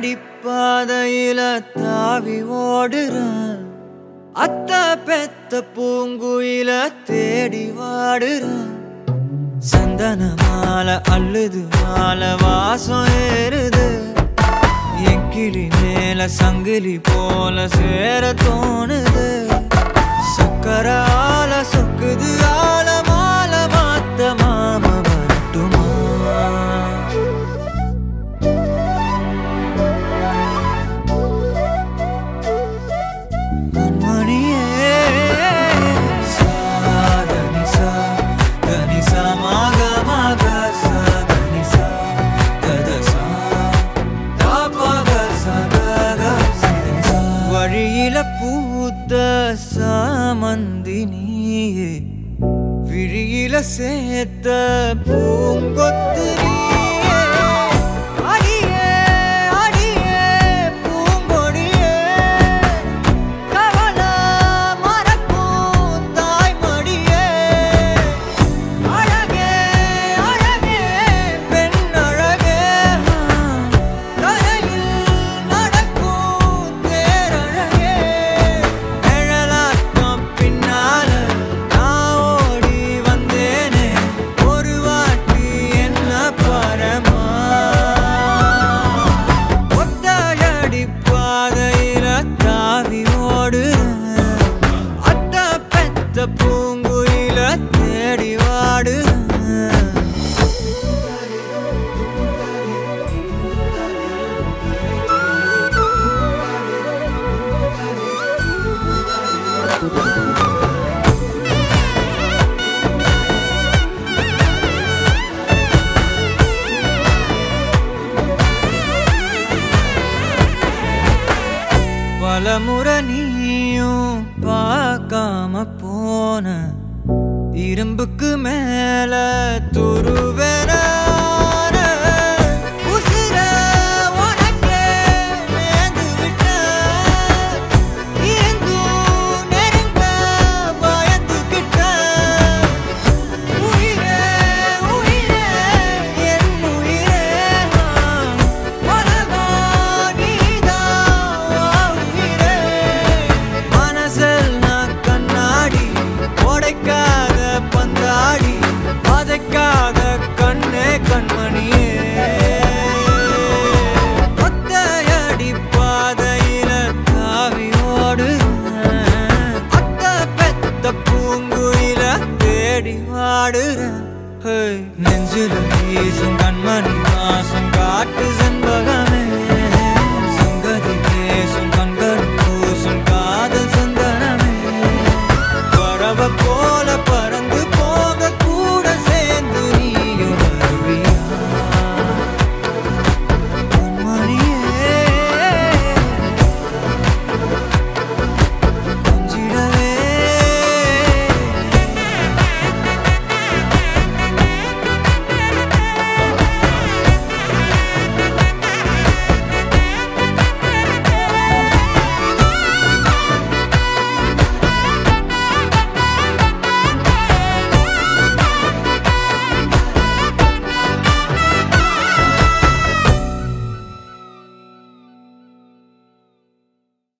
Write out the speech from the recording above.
அடிப்பாதையில தாவி ஓடுறேன் அத்த பெத்த பூங்குயில தேடி வாடுறேன் சந்தன மாலை அள்ளுது மாலை வாசம் ஏறுது என் கிளி மேல சங்கிலி போல சேர தோணுது சக்கர ஆல சொக்குது ஆல மால மாத்த மாம வரட்டுமா கண்மணியே சாதனி சா கனி சா மாக மாக சா கனி சா கத சா தாபக சா கக சிதனி சா. வழியில பூத்த சாமந்தி நீயே விழியில சேர்த்த பூங்கொத்து நீயே. அடியே, அடியே, பூங்கொடியே. கவல மறக்கும் தாய்மடியே. அழகே, அழகே, பெண் அழகே. கரையில் நடக்கும் தேரழகே. நிழலாட்டம் பின்னால நான் ஓடி வந்தேனே. ஒரு வாட்டி என்ன பரமா ஒத்தடி பாதையில தாவி ஓடுறேன் அத்த பெத்த பூங்குயில தேடி வாடுறேன் பலமுறை நீயும் பார்க்காம போன இரும்புக்கு மேல துருவேன